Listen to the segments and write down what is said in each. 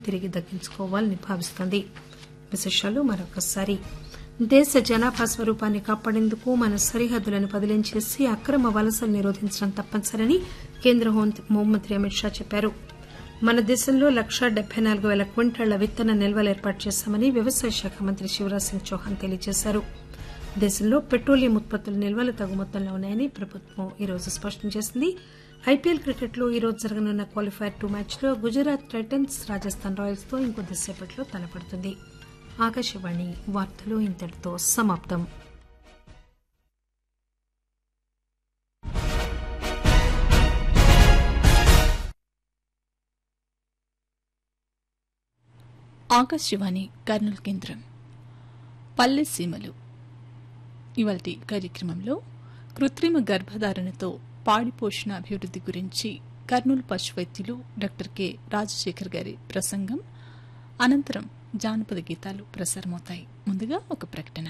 తిరిగి దక్కించుకోవాలని భావిస్తోంది విశేషాలు మరొకసారి దేశ జనాభా స్వరూపాన్ని కాపాడేందుకు మన సరిహద్దులను బదిలీం చేసి అక్రమ వలసలు నిరోధించడం తప్పనిసరని కేంద్ర హోంమంత్రి అమిత్ షా చెప్పారు మన దేశంలో లక్షా డెబ్బై నాలుగు పేల క్వింటాళ్ల విత్తన నిల్వలు ఏర్పాటు చేశామని వ్యవసాయ శాఖ మంత్రి శివరాజ్ సింగ్ చౌహాన్ తెలియజేశారు దేశంలో పెట్రోలియం ఉత్పత్తుల నిల్వలు తగు మొత్తంలో ఉన్నాయని ప్రభుత్వం ఈరోజు స్పష్టం చేసింది ఐపీఎల్ క్రికెట్లో ఈరోజు జరగనున్న క్వాలిఫైర్ టూ మ్యాచ్లో గుజరాత్ టైటన్స్ రాజస్థాన్ రాయల్స్ తో ఇంకొద్దిసేపట్లో తలపడుతుంది ఆకాశవాణి వార్తలు ఇంతటితో సమాప్తం ఆకాశవాణి కర్నూలు కేంద్రం పల్లె సీమలు ఇవాల్టి కార్యక్రమంలో కృత్రిమ గర్భధారణతో పాడి పోషణ అభివృద్ధి గురించి కర్నూలు పశు వైద్యులు డాక్టర్ కె రాజశేఖర్ గారి ప్రసంగం అనంతరం జానపద గీతాలు ప్రసారమవుతాయి ముందుగా ఒక ప్రకటన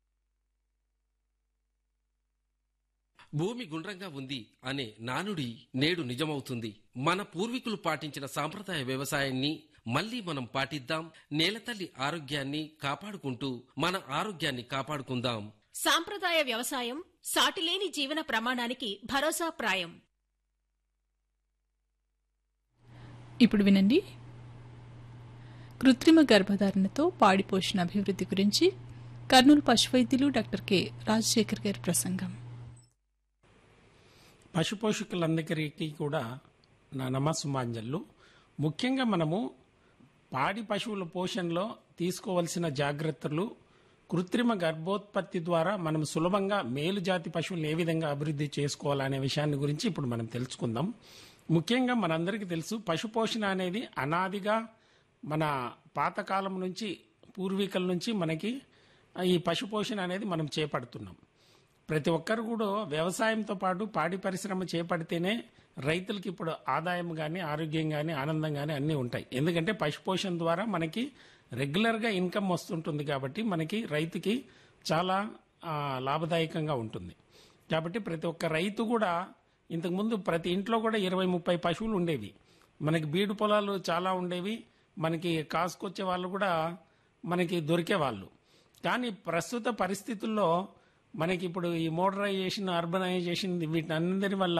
భూమి గుండ్రంగా ఉంది అనే నానుడి నేడు నిజమవుతుంది మన పూర్వీకులు పాటించిన సాంప్రదాయ వ్యవసాయాన్ని మళ్లీ మనం పాటిద్దాం నేలతల్లి ఆరోగ్యాన్ని కాపాడుకుంటూ మన ఆరోగ్యాన్ని కాపాడుకుందాం సాంప్రదాయ వ్యవసాయం సాటిలేని జీవన ప్రమాణానికి భరోసా ప్రాయం ఇప్పుడు వినండి కృత్రిమ గర్భధారణతో పాడి పోషణ అభివృద్ధి గురించి కర్నూలు పశు వైద్యులు డాక్టర్ కె రాజశేఖర్ గారి ప్రసంగం పశుపోషకులందరికీ కూడా నా నమస్సుమాంజళ్ళు ముఖ్యంగా మనము పాడి పశువుల పోషణలో తీసుకోవలసిన జాగ్రత్తలు కృత్రిమ గర్భోత్పత్తి ద్వారా మనం సులభంగా మేలు జాతి పశువులను ఏ విధంగా అభివృద్ధి చేసుకోవాలనే విషయాన్ని గురించి ఇప్పుడు మనం తెలుసుకుందాం ముఖ్యంగా మనందరికీ తెలుసు పశుపోషణ అనేది అనాదిగా మన పాతకాలం నుంచి పూర్వీకుల నుంచి మనకి ఈ పశుపోషణ అనేది మనం చేపడుతున్నాం ప్రతి ఒక్కరు కూడా వ్యవసాయంతో పాటు పాడి పరిశ్రమ చేపడితేనే రైతులకి ఇప్పుడు ఆదాయం కానీ ఆరోగ్యం కానీ ఆనందం కానీ అన్నీ ఉంటాయి ఎందుకంటే పశుపోషణ ద్వారా మనకి రెగ్యులర్గా ఇన్కమ్ వస్తుంటుంది కాబట్టి మనకి రైతుకి చాలా ఆ, లాభదాయకంగా ఉంటుంది కాబట్టి ప్రతి ఒక్క రైతు కూడా ఇంతకుముందు ప్రతి ఇంట్లో కూడా ఇరవై ముప్పై పశువులు ఉండేవి మనకి బీడు పొలాలు చాలా ఉండేవి మనకి కాసుకొచ్చే వాళ్ళు కూడా మనకి దొరికేవాళ్ళు కానీ ప్రస్తుత పరిస్థితుల్లో మనకి ఇప్పుడు ఈ మోడరైజేషన్ అర్బనైజేషన్ వీటన్నిటి వల్ల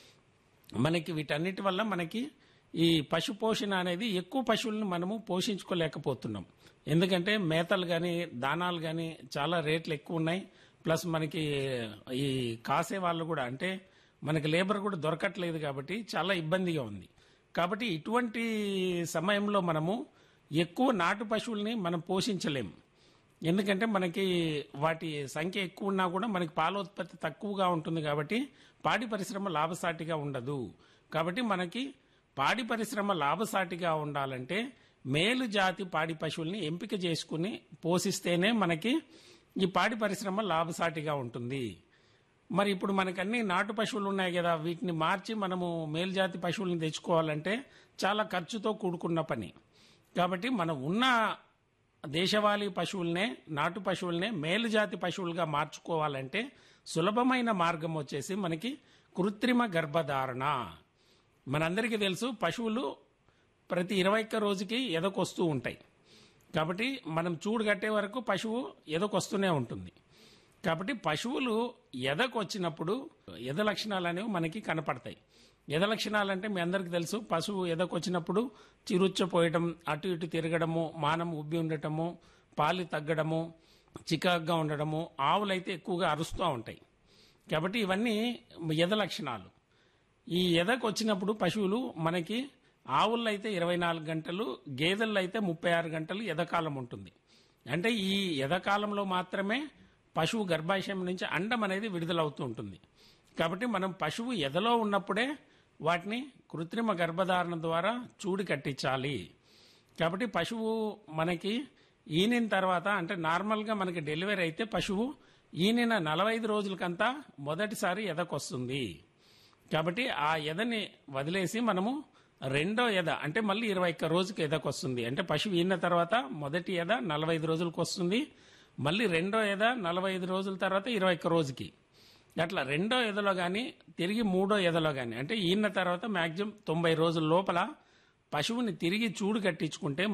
మనకి వీటన్నిటి వల్ల మనకి ఈ పశు పోషణ అనేది ఎక్కువ పశువులను మనము పోషించుకోలేకపోతున్నాం ఎందుకంటే మేతలు కానీ దానాలు కానీ చాలా రేట్లు ఎక్కువ ఉన్నాయి ప్లస్ మనకి ఈ కాసే వాళ్ళు కూడా అంటే మనకి లేబర్ కూడా దొరకట్లేదు కాబట్టి చాలా ఇబ్బందిగా ఉంది కాబట్టి ఇటువంటి సమయంలో మనము ఎక్కువ నాటు పశువుల్ని మనం పోషించలేము ఎందుకంటే మనకి వాటి సంఖ్య ఎక్కువ ఉన్నా కూడా మనకి పాల ఉత్పత్తి తక్కువగా ఉంటుంది కాబట్టి పాడి పరిశ్రమ లాభసాటిగా ఉండదు కాబట్టి మనకి పాడి పరిశ్రమ లాభసాటిగా ఉండాలంటే మేలు జాతి పాడి పశువుల్ని ఎంపిక చేసుకుని పోషిస్తేనే మనకి ఈ పాడి పరిశ్రమ లాభసాటిగా ఉంటుంది మరి ఇప్పుడు మనకు అన్ని నాటు పశువులు ఉన్నాయి కదా వీటిని మార్చి మనము మేలుజాతి పశువులను తెచ్చుకోవాలంటే చాలా ఖర్చుతో కూడుకున్న పని కాబట్టి మనం ఉన్న దేశవాళీ పశువులనే నాటు పశువులనే మేలుజాతి పశువులుగా మార్చుకోవాలంటే సులభమైన మార్గం వచ్చేసి మనకి కృత్రిమ గర్భధారణ మనందరికీ తెలుసు పశువులు ప్రతి ఇరవై ఒక్క రోజుకి ఎదకొస్తూ ఉంటాయి కాబట్టి మనం చూడు కట్టే వరకు పశువు ఎదకొస్తూనే ఉంటుంది కాబట్టి పశువులు ఎదకొచ్చినప్పుడు ఎద లక్షణాలు అనేవి మనకి కనపడతాయి ఎద లక్షణాలు అంటే మీ అందరికీ తెలుసు పశువు ఎదకొచ్చినప్పుడు చిరుచ్చపోయటం అటు ఇటు తిరగడము మానం ఉబ్బి ఉండటము పాలు తగ్గడము చికాగ్గా ఉండడము ఆవులైతే ఎక్కువగా అరుస్తూ ఉంటాయి కాబట్టి ఇవన్నీ ఎద లక్షణాలు ఈ ఎదకు వచ్చినప్పుడు పశువులు మనకి ఆవుల్లో అయితే ఇరవై నాలుగు గంటలు గేదెల్లో అయితే ముప్పై ఆరు గంటలు ఎదకాలం ఉంటుంది అంటే ఈ ఎదకాలంలో మాత్రమే పశువు గర్భాశయం నుంచి అండం అనేది విడుదలవుతూ ఉంటుంది కాబట్టి మనం పశువు ఎదలో ఉన్నప్పుడే వాటిని కృత్రిమ గర్భధారణ ద్వారా చూడి కట్టించాలి కాబట్టి పశువు మనకి ఈనిన తర్వాత అంటే నార్మల్గా మనకి డెలివరీ అయితే పశువు ఈనిన నలభై ఐదు రోజులకంతా మొదటిసారి ఎదకొస్తుంది కాబట్టి ఆ ఎదని వదిలేసి మనము రెండో ఎద అంటే మళ్ళీ ఇరవై ఒక్క రోజుకి ఎదకొస్తుంది అంటే పశువు ఈన తర్వాత మొదటి ఎద నలభై ఐదు రోజులకు వస్తుంది మళ్ళీ రెండో ఎద నలభై ఐదు రోజుల తర్వాత ఇరవై ఒక్క రోజుకి అట్లా రెండో ఎదలో కానీ తిరిగి మూడో ఎదలో కానీ అంటే ఈన తర్వాత మ్యాక్సిమం తొంభై రోజుల లోపల పశువుని తిరిగి చూడు కట్టించుకుంటే